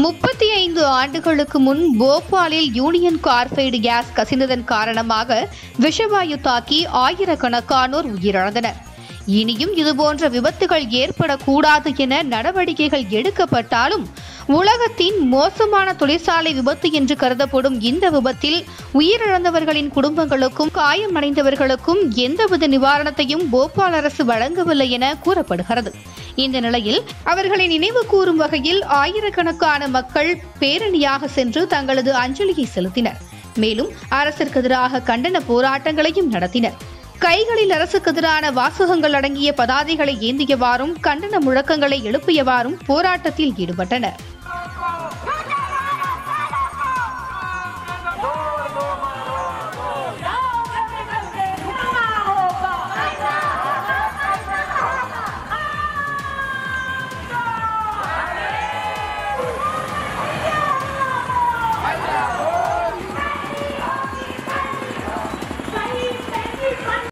முப்பத்தி ஐந்து ஆண்டுகளுக்கு முன் போபாலில் யூனியன் கார்பைடு கேஸ் கசிந்ததன் காரணமாக விஷவாயு தாக்கி ஆயிரக்கணக்கானோர் உயிரிழந்தனர் இனியும் இதுபோன்ற விபத்துகள் ஏற்படக்கூடாது என நடவடிக்கைகள் எடுக்கப்பட்டாலும் உலகத்தின் மோசமான தொழிற்சாலை விபத்து என்று கருதப்படும் இந்த விபத்தில் உயிரிழந்தவர்களின் குடும்பங்களுக்கும் காயமடைந்தவர்களுக்கும் எந்தவித நிவாரணத்தையும் போபால் அரசு வழங்கவில்லை என கூறப்படுகிறது இந்த நிலையில் அவர்களை நினைவு கூறும் வகையில் ஆயிரக்கணக்கான மக்கள் பேரணியாக சென்று தங்களது அஞ்சலியை செலுத்தினர் மேலும் அரசிற்கு எதிராக கண்டன போராட்டங்களையும் நடத்தினர் கைகளில் அரசுக்கு எதிரான வாசகங்கள் அடங்கிய பதாதைகளை ஏந்தியவாறும் கண்டன முழக்கங்களை எழுப்பியவாறும் போராட்டத்தில் ஈடுபட்டனர்